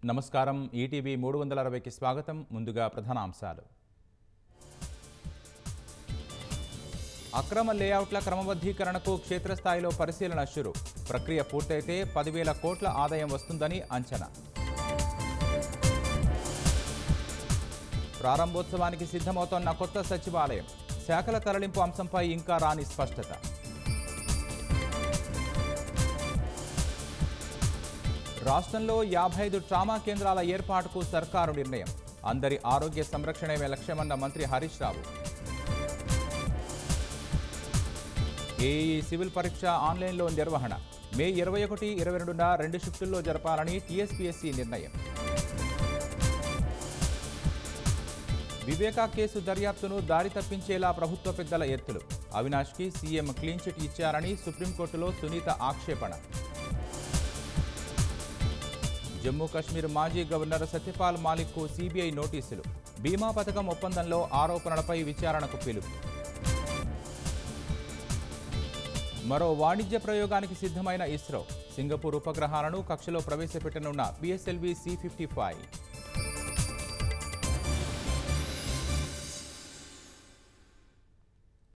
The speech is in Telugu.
నమస్కారం ఈటీవీ మూడు వందల అరవైకి స్వాగతం ముందుగా ప్రధాన అంశాలు అక్రమ లేఅవుట్ల క్రమబద్ధీకరణకు క్షేత్రస్థాయిలో పరిశీలన షురు ప్రక్రియ పూర్తయితే పదివేల కోట్ల ఆదాయం వస్తుందని అంచనా ప్రారంభోత్సవానికి సిద్ధమవుతోన్న కొత్త సచివాలయం శాఖల తరలింపు అంశంపై ఇంకా రాని స్పష్టత రాష్ట్రంలో యాభై ఐదు ట్రామా కేంద్రాల ఏర్పాటుకు సర్కారు నిర్ణయం అందరి ఆరోగ్య సంరక్షణమే లక్ష్యమన్న మంత్రి హరీష్ రావు ఏఈ సివిల్ పరీక్ష ఆన్లైన్లో నిర్వహణ మే ఇరవై ఒకటి ఇరవై రెండున రెండు షిఫ్టుల్లో జరపాలని టీఎస్పీఎస్సీ నిర్ణయం వివేకా కేసు దర్యాప్తును దారి తప్పించేలా ప్రభుత్వ పెద్దల ఎత్తులు అవినాష్కి సీఎం క్లీన్ చిట్ ఇచ్చారని సుప్రీంకోర్టులో సునీత ఆక్షేపణ జమ్మూ కశ్మీర్ మాజీ గవర్నర్ సత్యపాల్ మాలిక్కు సీబీఐ నోటీసులు బీమా పథకం ఒప్పందంలో ఆరోపణలపై విచారణకు పిలుపు మరో వాణిజ్య ప్రయోగానికి సిద్ధమైన ఇస్రో సింగపూర్ ఉపగ్రహాలను కక్షలో ప్రవేశపెట్టనున్న పిఎస్ఎల్వి సి ఫిఫ్టీ ఫైవ్